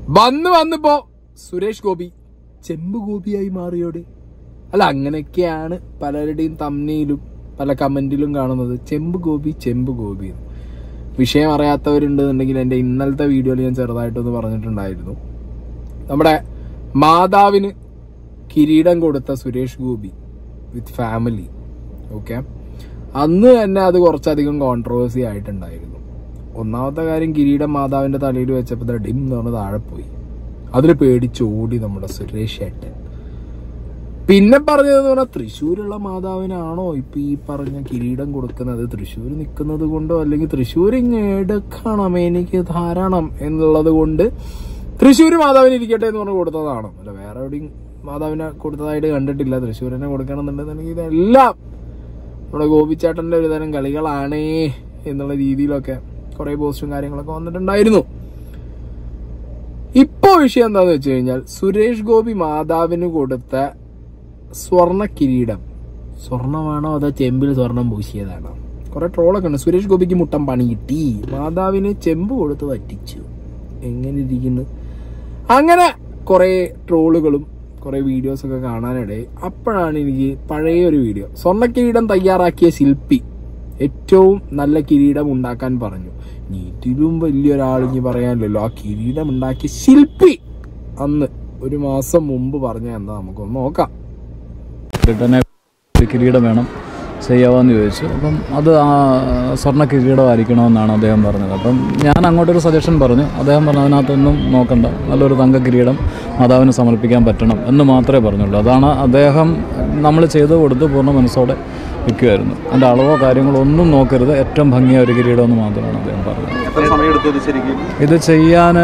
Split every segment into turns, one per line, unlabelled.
വന്ന് വന്നിപ്പോ സുരേഷ് ഗോപി ചെമ്പ് ഗോപിയായി മാറിയോടെ അല്ല അങ്ങനെയൊക്കെയാണ് പലരുടെയും തമ്മിലും പല കമന്റിലും കാണുന്നത് ചെമ്പ് ഗോപി ചെമ്പ് ഗോപി എന്ന്. വിഷയം അറിയാത്തവരുണ്ടെന്നുണ്ടെങ്കിൽ എൻ്റെ ഇന്നലത്തെ വീഡിയോയിൽ ഞാൻ ചെറുതായിട്ടൊന്ന് പറഞ്ഞിട്ടുണ്ടായിരുന്നു നമ്മുടെ മാതാവിന് കിരീടം കൊടുത്ത Suresh Gopi with family okay അന്ന് തന്നെ അത് കുറച്ചധികം കോൺട്രവേഴ്സി ആയിട്ടുണ്ടായിരുന്നു ഒന്നാമത്തെ കാര്യം കിരീടം മാതാവിന്റെ തലയിൽ വെച്ചപ്പോൾ ഡിം എന്ന് പറഞ്ഞ് താഴെ പോയി അതിൽ പേടിച്ചോടി നമ്മുടെ സുരേഷ് ഏട്ടൻ പിന്നെ പറഞ്ഞതെന്ന് പറഞ്ഞാൽ തൃശ്ശൂരുള്ള മാതാവിനാണോ ഇപ്പൊ ഈ പറഞ്ഞ കിരീടം കൊടുക്കുന്നത് തൃശ്ശൂർ നിൽക്കുന്നത് കൊണ്ടോ അല്ലെങ്കിൽ തൃശ്ശൂർ ഇങ്ങ് എടുക്കണം എനിക്ക് ധാരണം എന്നുള്ളത് കൊണ്ട് തൃശ്ശൂർ മാതാവിന് ഇരിക്കട്ടെ എന്ന് പറഞ്ഞ് കൊടുത്തതാണോ അല്ല വേറെ എവിടെയും മാതാവിനെ കൊടുത്തതായിട്ട് കണ്ടിട്ടില്ല തൃശ്ശൂരിനെ കൊടുക്കണമെന്നുണ്ടെന്നുണ്ടെങ്കിൽ ഇതെല്ലാം നമ്മുടെ ഗോപിച്ചേട്ടന്റെ ഒരു തരം കളികളാണേ എന്നുള്ള രീതിയിലൊക്കെ കുറെ പോസ്റ്റും കാര്യങ്ങളൊക്കെ വന്നിട്ടുണ്ടായിരുന്നു ഇപ്പോ വിഷയം എന്താന്ന് വെച്ച് കഴിഞ്ഞാൽ സുരേഷ് ഗോപി മാതാവിന് കൊടുത്ത സ്വർണ്ണ കിരീടം സ്വർണമാണോ അതോ ചെമ്പിൽ സ്വർണം പൂശിയതാണോ കുറെ ട്രോളൊക്കെ ഉണ്ട് സുരേഷ് ഗോപിക്ക് മുട്ടം പണി കിട്ടി മാതാവിന് ചെമ്പ് കൊടുത്ത് വറ്റിച്ചു എങ്ങനെ ഇരിക്കുന്നു അങ്ങനെ കുറെ ട്രോളുകളും കുറെ വീഡിയോസ് ഒക്കെ കാണാനിടയിൽ അപ്പോഴാണ് എനിക്ക് പഴയ ഒരു വീഡിയോ സ്വർണ്ണ കിരീടം തയ്യാറാക്കിയ ശില്പി ഏറ്റവും നല്ല കിരീടം ഉണ്ടാക്കാൻ പറഞ്ഞു നീറ്റിലും വലിയൊരാൾ ഇനി പറയാനില്ലല്ലോ ആ കിരീടം ഉണ്ടാക്കിയ ശില്പി അന്ന് ഒരു മാസം മുമ്പ് പറഞ്ഞ എന്താ നമുക്കൊന്ന് നോക്കാം
റിട്ടനെ ഒരു കിരീടം വേണം ചെയ്യാമെന്ന് ചോദിച്ചു അപ്പം അത് ആ സ്വർണ്ണ കിരീടമായിരിക്കണമെന്നാണ് അദ്ദേഹം പറഞ്ഞത് അപ്പം ഞാൻ അങ്ങോട്ടൊരു സജഷൻ പറഞ്ഞു അദ്ദേഹം പറഞ്ഞു അതിനകത്തൊന്നും നോക്കണ്ട നല്ലൊരു തങ്ക കിരീടം മാതാവിന് സമർപ്പിക്കാൻ പറ്റണം എന്ന് മാത്രമേ പറഞ്ഞുള്ളൂ അതാണ് അദ്ദേഹം നമ്മൾ ചെയ്തു കൊടുത്ത് പൂർണ്ണ മനസ്സോടെ വിൽക്കുമായിരുന്നു അതിൻ്റെ അളവോ കാര്യങ്ങളോ ഒന്നും നോക്കരുത് ഏറ്റവും ഭംഗിയായ ഒരു കിരീടം എന്ന് മാത്രമാണ് അദ്ദേഹം പറഞ്ഞത്
എത്ര സമയം എടുത്തു ഇത് ശരിക്കും
ഇത് ചെയ്യാൻ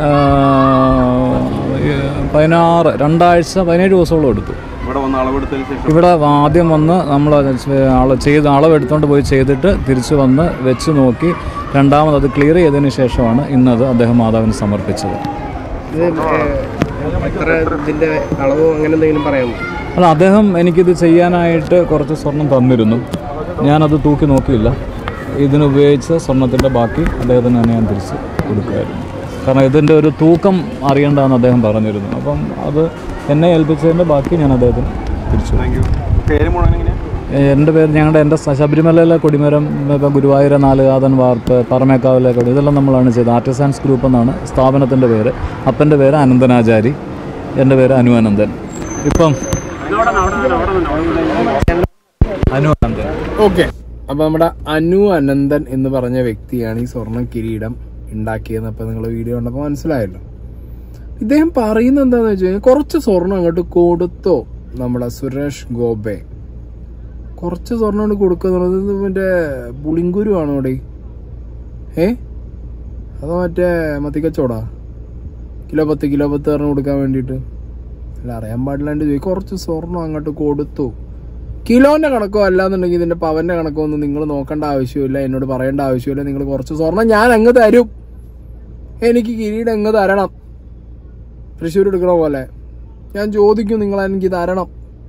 പതിനാറ് രണ്ടാഴ്ച പതിനേഴ് ദിവസത്തോളം എടുത്തു
ഇവിടെ വന്ന് അളവെടുത്തതിന് ശേഷം
ഇവിടെ ആദ്യം വന്ന് നമ്മൾ ആള് ചെയ്ത് അളവെടുത്തുകൊണ്ട് പോയി ചെയ്തിട്ട് തിരിച്ചു വന്ന് വെച്ച് നോക്കി രണ്ടാമത് അത് ക്ലിയർ ചെയ്തതിന് ശേഷമാണ് ഇന്നത് അദ്ദേഹം മാതാവിന് സമർപ്പിച്ചത്
ഇത് എത്ര ഇതിന്റെ അളവോ അങ്ങനെ എന്തെങ്കിലും പറയാമോ
അല്ല അദ്ദേഹം എനിക്കിത് ചെയ്യാനായിട്ട് കുറച്ച് സ്വർണം തന്നിരുന്നു ഞാനത് തൂക്കി നോക്കിയില്ല ഇതിന് ഉപയോഗിച്ച സ്വർണത്തിൻ്റെ ബാക്കി അദ്ദേഹത്തിന് തന്നെ ഞാൻ തിരിച്ച് കൊടുക്കുമായിരുന്നു കാരണം ഇതിൻ്റെ ഒരു തൂക്കം അറിയണ്ടെന്ന് അദ്ദേഹം പറഞ്ഞിരുന്നു അപ്പം അത് എന്നെ ഏൽപ്പിച്ചതിൻ്റെ ബാക്കി ഞാൻ അദ്ദേഹത്തിന് തിരിച്ചു കൊടുത്തു.
താങ്ക് യു പേര് മുഴുവൻ എങ്ങനെയാ
എൻ്റെ പേര് ഞങ്ങളുടെ എൻ്റെ സ- ശബരിമലയിലെ കൊടിമരം ഇപ്പം ഗുരുവായൂര നാലുകാതൻ വാർപ്പ് പറമേക്കാവിലെ കൊടി ഇതെല്ലാം നമ്മളാണ് ചെയ്തത് ആർട്ടിസാൻസ് ഗ്രൂപ്പ് എന്നാണ് സ്ഥാപനത്തിൻ്റെ പേര് അപ്പൻ്റെ പേര് അനന്തനാചാരി എൻ്റെ പേര് അനു അനന്തൻ ഇപ്പം അനു അനന്തൻ
ഓക്കെ അപ്പൊ നമ്മുടെ അനു അനന്തൻ എന്ന് പറഞ്ഞ വ്യക്തിയാണ് ഈ സ്വർണ്ണ കിരീടം ഉണ്ടാക്കിയെന്ന് അപ്പൊ നിങ്ങൾ വീഡിയോ കണ്ടപ്പോ മനസ്സിലായല്ലോ ഇദ്ദേഹം പറയുന്നത് എന്താന്ന് വെച്ച് കഴിഞ്ഞാൽ കുറച്ച് സ്വർണം അങ്ങോട്ട് കൊടുത്തോ നമ്മുടെ സുരേഷ് ഗോപെ കുറച്ച് സ്വർണം കൊണ്ട് കൊടുക്കുന്നത് ഇത് മറ്റേ പുളിങ്കുരു ആണോ ഇവിടെ ഏ അതോ മറ്റേ മത്തിക്കച്ചോടാ കിലോ പത്ത് കിലോ പത്ത് പറഞ്ഞ് കൊടുക്കാൻ വേണ്ടിയിട്ട് അല്ല അറിയാൻ പാടില്ലാണ്ട് ചോദിക്കും കുറച്ച് സ്വർണം അങ്ങോട്ട് കൊടുത്തു കിലോന്റെ കണക്കോ അല്ലാന്നുണ്ടെങ്കിൽ ഇതിന്റെ പവന്റെ കണക്കോ ഒന്നും നിങ്ങൾ നോക്കേണ്ട ആവശ്യമില്ല എന്നോട് പറയേണ്ട ആവശ്യമില്ല നിങ്ങൾ കുറച്ച് സ്വർണം ഞാൻ അങ്ങ് തരും എനിക്ക് കിരീടം അങ്ങ് തരണം തൃശ്ശൂർ എടുക്കണ പോലെ ഞാൻ ചോദിക്കും നിങ്ങൾ എനിക്ക് തരണം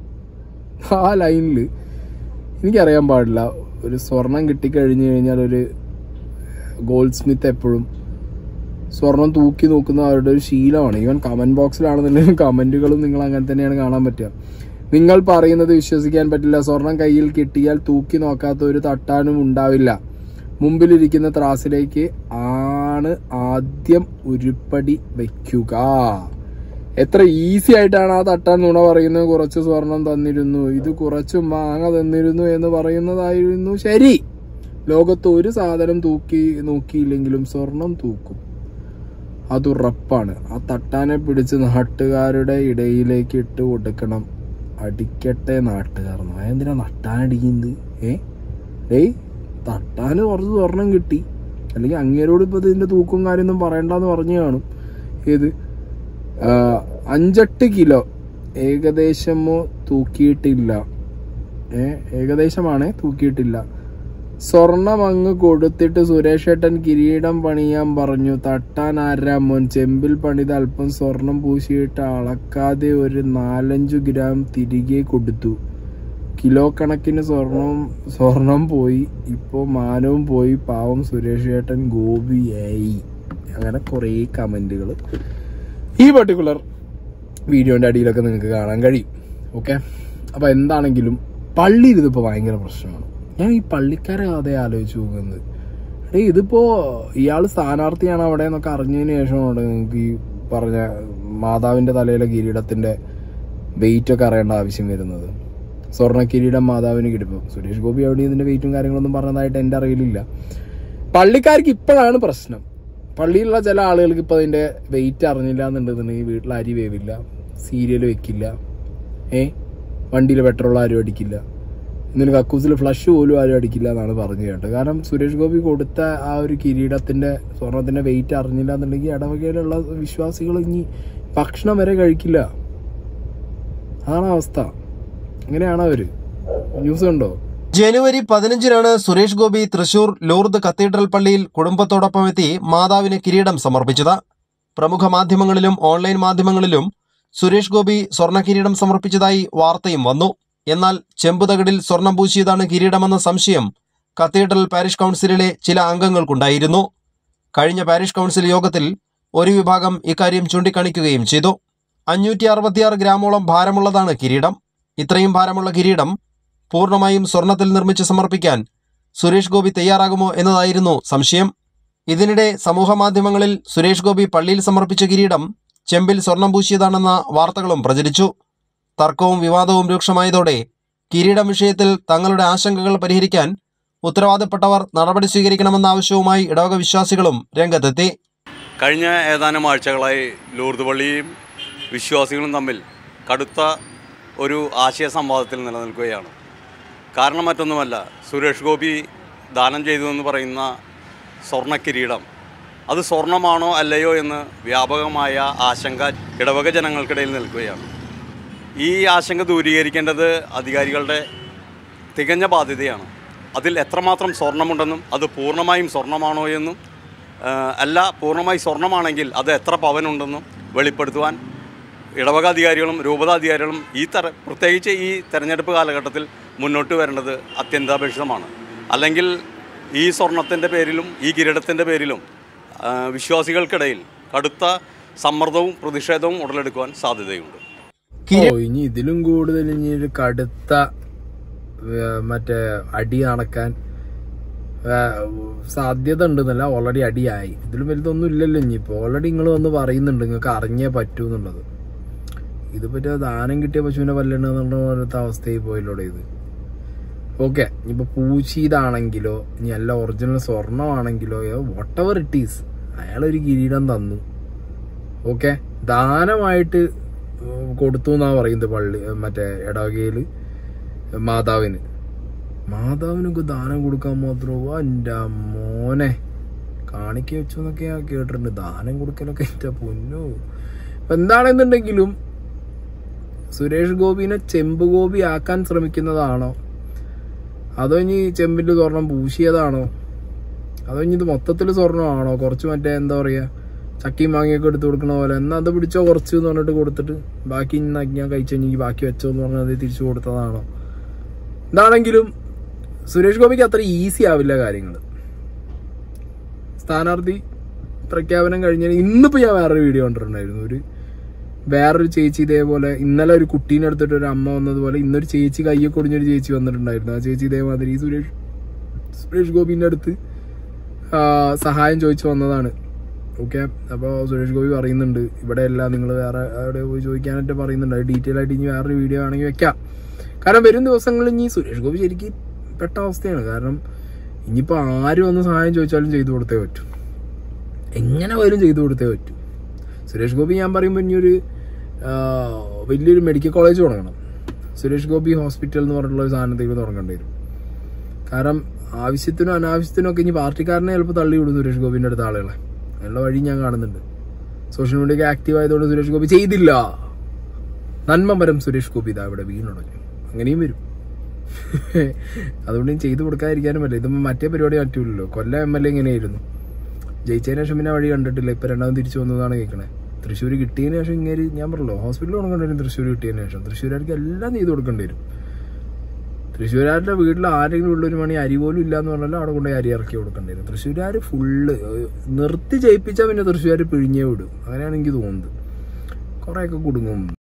ആ ലൈനിൽ എനിക്കറിയാൻ പാടില്ല ഒരു സ്വർണം കിട്ടിക്കഴിഞ്ഞു കഴിഞ്ഞാൽ ഒരു ഗോൾഡ് സ്മിത്ത് എപ്പോഴും സ്വർണം തൂക്കി നോക്കുന്ന അവരുടെ ഒരു ശീലമാണ് ഈവൻ കമന്റ് ബോക്സിലാണെന്നുണ്ടെങ്കിൽ കമന്റുകളും നിങ്ങൾ അങ്ങനെ തന്നെയാണ് കാണാൻ പറ്റുക നിങ്ങൾ പറയുന്നത് വിശ്വസിക്കാൻ പറ്റില്ല സ്വർണം കയ്യിൽ കിട്ടിയാൽ തൂക്കി നോക്കാത്ത ഒരു തട്ടാനും ഉണ്ടാവില്ല മുമ്പിലിരിക്കുന്ന ത്രാസിലേക്ക് ആണ് ആദ്യം ഉരുപ്പടി വെക്കുക എത്ര ഈസി ആയിട്ടാണ് ആ തട്ടാൻ നുണ പറയുന്നത് കുറച്ച് സ്വർണം തന്നിരുന്നു ഇത് കുറച്ച് മാങ്ങ തന്നിരുന്നു എന്ന് പറയുന്നതായിരുന്നു ശരി ലോകത്ത് ഒരു സാധനം തൂക്കി നോക്കിയില്ലെങ്കിലും സ്വർണം തൂക്കും അത് ഉറപ്പാണ് ആ തട്ടാനെ പിടിച്ച് നാട്ടുകാരുടെ ഇടയിലേക്ക് ഇട്ട് കൊടുക്കണം അടിക്കട്ടെ നാട്ടുകാർ എന്തിനാ നട്ടാനടിക്കുന്നത് ഏ ഡേയ് തട്ടാന് കുറച്ച് സ്വർണം കിട്ടി അല്ലെങ്കിൽ അങ്ങേരോട് ഇപ്പൊ ഇതിന്റെ തൂക്കും കാര്യമൊന്നും പറയണ്ടെന്ന് പറഞ്ഞു കാണും ഏത് ആ, അഞ്ചെട്ട് കിലോ ഏകദേശമോ തൂക്കിയിട്ടില്ല ഏ ഏകദേശമാണേ തൂക്കിയിട്ടില്ല സ്വർണം അങ്ങ് കൊടുത്തിട്ട് സുരേഷ് ഏട്ടൻ കിരീടം പണിയാൻ പറഞ്ഞു തട്ടാൻ ആരാ മോൻ ചെമ്പിൽ പണിത് അല്പം സ്വർണം പൂശിയിട്ട് അളക്കാതെ ഒരു നാലഞ്ചു ഗ്രാം തിരികെ കൊടുത്തു കിലോ കണക്കിന് സ്വർണം സ്വർണം പോയി ഇപ്പോ മാനവും പോയി പാവം സുരേഷ് ഏട്ടൻ ഗോപിയായി അങ്ങനെ കുറേ കമന്റുകൾ ഈ പർട്ടിക്കുലർ വീഡിയോന്റെ അടിയിലൊക്കെ നിങ്ങൾക്ക് കാണാൻ കഴിയും ഓക്കെ അപ്പൊ എന്താണെങ്കിലും പള്ളിയിൽ ഇതിപ്പോ ഭയങ്കര പ്രശ്നമാണ് ഞാൻ ഈ പള്ളിക്കാരെ കഥ ആലോചിച്ച് പോകുന്നത് എടേ ഇതിപ്പോ ഇയാള് സ്ഥാനാർത്ഥിയാണ് അവിടെ എന്നൊക്കെ അറിഞ്ഞതിന് ശേഷമാണ് നിങ്ങൾക്ക് ഈ പറഞ്ഞ മാതാവിന്റെ തലയിലെ കിരീടത്തിന്റെ വെയിറ്റ് ഒക്കെ അറിയേണ്ട ആവശ്യം വരുന്നത് സ്വർണ്ണ കിരീടം മാതാവിന് കിട്ടും സുരേഷ് ഗോപി അവിടെ ഇതിന്റെ വെയിറ്റും കാര്യങ്ങളൊന്നും പറഞ്ഞതായിട്ട് എന്റെ അറിവിലില്ല പള്ളിക്കാർക്ക് ഇപ്പോഴാണ് പ്രശ്നം പള്ളിയിലുള്ള ചില ആളുകൾക്ക് ഇപ്പൊ അതിന്റെ വെയിറ്റ് അറിഞ്ഞില്ല എന്നുണ്ടെന്നുണ്ടെങ്കിൽ വീട്ടിൽ അരി വേവില്ല സീരിയൽ വെക്കില്ല ഏ വണ്ടിയിൽ പെട്രോൾ ആരും അടിക്കില്ല ഇന്നിന് കക്കൂസിൽ ഫ്ലഷ് പോലും ആരും അടിക്കില്ല എന്നാണ് പറഞ്ഞു കേട്ടത് കാരണം സുരേഷ് ഗോപി കൊടുത്ത ആ ഒരു കിരീടത്തിന്റെ സ്വർണത്തിന്റെ വെയിറ്റ് അറിഞ്ഞില്ല എന്നുണ്ടെങ്കിൽ ഇടവകയിലുള്ള വിശ്വാസികൾ ഇനി ഭക്ഷണം വരെ കഴിക്കില്ല അതാണ് അവസ്ഥ അങ്ങനെയാണ് അവര് ന്യൂസ് ഉണ്ടോ
ജനുവരി പതിനഞ്ചിനാണ് സുരേഷ് ഗോപി തൃശൂർ ലൂർദ് കത്തീഡ്രൽ പള്ളിയിൽ കുടുംബത്തോടൊപ്പം എത്തി മാതാവിന് കിരീടം സമർപ്പിച്ചത് പ്രമുഖ മാധ്യമങ്ങളിലും ഓൺലൈൻ മാധ്യമങ്ങളിലും സുരേഷ് ഗോപി സ്വർണ്ണ കിരീടം സമർപ്പിച്ചതായി വാർത്തയും വന്നു എന്നാൽ ചെമ്പുതകടിൽ സ്വർണം പൂശിയതാണ് കിരീടമെന്ന സംശയം കത്തീഡ്രൽ പാരിഷ് കൗൺസിലിലെ ചില അംഗങ്ങൾക്കുണ്ടായിരുന്നു കഴിഞ്ഞ പാരിഷ് കൗൺസിൽ യോഗത്തിൽ ഒരു വിഭാഗം ഇക്കാര്യം ചൂണ്ടിക്കാണിക്കുകയും ചെയ്തു അഞ്ഞൂറ്റി അറുപത്തിയാറ് ഗ്രാമോളം ഭാരമുള്ളതാണ് കിരീടം ഇത്രയും ഭാരമുള്ള കിരീടം പൂർണ്ണമായും സ്വർണത്തിൽ നിർമ്മിച്ച് സമർപ്പിക്കാൻ സുരേഷ് ഗോപി തയ്യാറാകുമോ എന്നതായിരുന്നു സംശയം ഇതിനിടെ സമൂഹമാധ്യമങ്ങളിൽ സുരേഷ് ഗോപി പള്ളിയിൽ സമർപ്പിച്ച കിരീടം ചെമ്പിൽ സ്വർണം പൂശിയതാണെന്ന വാർത്തകളും പ്രചരിച്ചു തർക്കവും വിവാദവും രൂക്ഷമായതോടെ കിരീടം വിഷയത്തിൽ തങ്ങളുടെ ആശങ്കകൾ പരിഹരിക്കാൻ ഉത്തരവാദപ്പെട്ടവർ നടപടി സ്വീകരിക്കണമെന്ന ആവശ്യവുമായി ഇടവക വിശ്വാസികളും രംഗത്തെത്തി
കഴിഞ്ഞ ഏതാനും ആഴ്ചകളായി ലൂർദ് പള്ളിയും വിശ്വാസികളും തമ്മിൽ കടുത്ത ഒരു ആശയ സംവാദത്തിൽ നിലനിൽക്കുകയാണ് കാരണം മറ്റൊന്നുമല്ല സുരേഷ് ഗോപി ദാനം ചെയ്തു എന്ന് പറയുന്ന സ്വർണ്ണ കിരീടം അത് സ്വർണമാണോ അല്ലയോ എന്ന് വ്യാപകമായ ആശങ്ക ഇടവക ജനങ്ങൾക്കിടയിൽ നിൽക്കുകയാണ് ഈ ആശങ്ക ദൂരീകരിക്കേണ്ടത് അധികാരികളുടെ തികഞ്ഞ ബാധ്യതയാണ് അതിൽ എത്രമാത്രം സ്വർണമുണ്ടെന്നും അത് പൂർണ്ണമായും സ്വർണമാണോ എന്നും ആ, അല്ല പൂർണ്ണമായി സ്വർണമാണെങ്കിൽ അത് എത്ര പവനുണ്ടെന്നും വെളിപ്പെടുത്തുവാൻ ഇടവക അധികാരികളും രൂപതാധികാരികളും ഈ തര പ്രത്യേകിച്ച് ഈ തെരഞ്ഞെടുപ്പ് കാലഘട്ടത്തിൽ മുന്നോട്ട് വരേണ്ടത് അത്യന്താപേക്ഷിതമാണ് അല്ലെങ്കിൽ ഈ സ്വർണത്തിൻ്റെ പേരിലും ഈ കിരീടത്തിൻ്റെ പേരിലും ആ, വിശ്വാസികൾക്കിടയിൽ കടുത്ത സമ്മർദ്ദവും പ്രതിഷേധവും ഉടലെടുക്കുവാൻ സാധ്യതയുണ്ട്
ഓ ഇനി ഇതിലും കൂടുതൽ ഇനി ഒരു കടുത്ത ഏ, മറ്റേ അടി നടക്കാൻ ഏ, സാധ്യത ഉണ്ടെന്നല്ല ഓൾറെഡി അടിയായി ഇതിലും വലുതൊന്നും ഇല്ലല്ലോ ഇനിയിപ്പോ ഓൾറെഡി നിങ്ങൾ വന്ന് പറയുന്നുണ്ട് നിങ്ങൾക്ക് അറിഞ്ഞേ പറ്റൂ എന്നുള്ളത് ഇത് പറ്റിയ ദാനം കിട്ടിയ പശുവിനെ പല്ലണ എന്നുള്ള പോലത്തെ അവസ്ഥയിൽ പോയല്ലോടെ ഇത് ഓക്കെ ഇനിയിപ്പോ പൂച്ചീതാണെങ്കിലോ ഇനി അല്ല ഒറിജിനൽ സ്വർണമാണെങ്കിലോ വോട്ട് എവർ ഇറ്റ് ഈസ് അയാളൊരു കിരീടം തന്നു ഓക്കെ ദാനമായിട്ട് ഉം, കൊടുത്തു എന്നാ പറയുന്നത് പള്ളി ഏ, മറ്റേ ഇടവകയില് മാതാവിന് മാതാവിനൊക്കെ ദാനം കൊടുക്കാൻ മാത്രമോ എൻ്റെ മോനെ കാണിക്ക വെച്ചു എന്നൊക്കെ ഞാൻ കേട്ടിട്ടുണ്ട് ദാനം കൊടുക്കലൊക്കെ എൻ്റെ പൊന്നു ഇപ്പൊ എന്താണെന്നുണ്ടെങ്കിലും സുരേഷ് ഗോപിനെ ചെമ്പ് ഗോപി ആക്കാൻ ശ്രമിക്കുന്നതാണോ അതോ ഇനി ചെമ്പിന്റെ സ്വർണം പൂശിയതാണോ അതോ ഇനി ഇത് മൊത്തത്തിൽ സ്വർണ്ണമാണോ കുറച്ച് മറ്റേ എന്താ പറയാ ചക്കിയും മാങ്ങയൊക്കെ എടുത്ത് കൊടുക്കണ പോലെ എന്നാ അത് പിടിച്ചോ കുറച്ച് എന്ന് പറഞ്ഞിട്ട് കൊടുത്തിട്ട് ബാക്കി ഇന്ന് ഞാൻ കഴിച്ചു എനിക്ക് ബാക്കി വെച്ചോ എന്ന് പറഞ്ഞാൽ അത് തിരിച്ചു കൊടുത്തതാണോ എന്താണെങ്കിലും സുരേഷ് ഗോപിക്ക് അത്ര ഈസി ആവില്ല കാര്യങ്ങൾ സ്ഥാനാർത്ഥി പ്രഖ്യാപനം കഴിഞ്ഞാൽ ഇന്നിപ്പോ ഞാൻ വേറൊരു വീഡിയോ കണ്ടിട്ടുണ്ടായിരുന്നു ഒരു വേറൊരു ചേച്ചി ഇതേപോലെ ഇന്നലെ ഒരു കുട്ടീനെ എടുത്തിട്ട് ഒരു അമ്മ വന്നതുപോലെ ഇന്നൊരു ചേച്ചി കയ്യൊക്കെ ഒടിഞ്ഞൊരു ചേച്ചി വന്നിട്ടുണ്ടായിരുന്നു ആ ചേച്ചി ഇതേമാതിരി ഈ സുരേഷ് സുരേഷ് ഗോപിന്റെ അടുത്ത് ആ, സഹായം ചോദിച്ചു വന്നതാണ് ഓക്കെ അപ്പോൾ സുരേഷ് ഗോപി പറയുന്നുണ്ട് ഇവിടെ അല്ല നിങ്ങൾ വേറെ അവിടെ പോയി ചോദിക്കാനായിട്ട് പറയുന്നുണ്ട് അത് ഡീറ്റെയിൽ ആയിട്ട് ഇനി വേറൊരു വീഡിയോ ആണെങ്കിൽ വെക്കാം കാരണം വരും ദിവസങ്ങളിൽ ഇനി സുരേഷ് ഗോപി ശരിക്കും പെട്ട അവസ്ഥയാണ് കാരണം ഇനിയിപ്പോൾ ആര് വന്ന് സഹായം ചോദിച്ചാലും ചെയ്തു കൊടുത്തേ പറ്റൂ എങ്ങനെ വരും ചെയ്തു കൊടുത്തേ പറ്റൂ സുരേഷ് ഗോപി ഞാൻ പറയുമ്പോൾ ഇനിയൊരു ആ, വലിയൊരു മെഡിക്കൽ കോളേജ് തുടങ്ങണം സുരേഷ് ഗോപി ഹോസ്പിറ്റൽ എന്ന് പറഞ്ഞിട്ടുള്ള ഒരു സാധനത്തേക്ക് തുടങ്ങേണ്ടി വരും കാരണം ആവശ്യത്തിനും അനാവശ്യത്തിനും ഒക്കെ ഇനി പാർട്ടിക്കാരനെ ചിലപ്പോൾ തള്ളി വിടും സുരേഷ് ഗോപിന്റെ അടുത്ത ആളുകളെ അതിനുള്ള വഴി ഞാൻ കാണുന്നുണ്ട് സോഷ്യൽ മീഡിയ ആക്റ്റീവ് ആയതുകൊണ്ട് സുരേഷ് ഗോപി ചെയ്തില്ല നന്മമരം സുരേഷ് ഗോപി ഇതാ ഇവിടെ വീണുടഞ്ഞു അങ്ങനെയും വരും അതുകൊണ്ട് ഇനി ചെയ്തു കൊടുക്കാതിരിക്കാനും പറ്റില്ല ഇതൊന്നും മറ്റേ പരിപാടി പറ്റൂലല്ലോ കൊല്ലം എം എൽ എ ഇങ്ങനെയായിരുന്നു ജയിച്ചതിന് ശേഷം പിന്നെ ആ വഴി കണ്ടിട്ടില്ല ഇപ്പൊ രണ്ടാമത് തിരിച്ചു വന്നതാണ് കേൾക്കണേ തൃശ്ശൂർ കിട്ടിയതിന് ശേഷം ഇങ്ങനെ ഞാൻ പറഞ്ഞല്ലോ ഹോസ്പിറ്റലിൽ തുടങ്ങേണ്ടി വരും തൃശ്ശൂർ കിട്ടിയതിന് ശേഷം തൃശ്ശൂരുകാർക്ക് എല്ലാം ചെയ്തു കൊടുക്കേണ്ടി വരും തൃശ്ശൂരുകാരുടെ വീട്ടിൽ ആരെങ്കിലും ഉള്ള ഒരു മണി അരി പോലും ഇല്ല എന്ന് പറഞ്ഞാൽ അവിടെ കൊണ്ടുപോയി അരി ഇറക്കി കൊടുക്കേണ്ടി വരും തൃശ്ശൂരുകാർ ഫുള്ള് നിർത്തി ജയിപ്പിച്ചാൽ പിന്നെ തൃശ്ശൂരുകാർ പിഴിഞ്ഞേ വിടും അങ്ങനെയാണ് എനിക്ക് തോന്നുന്നത് കുറേയൊക്കെ കുടുങ്ങും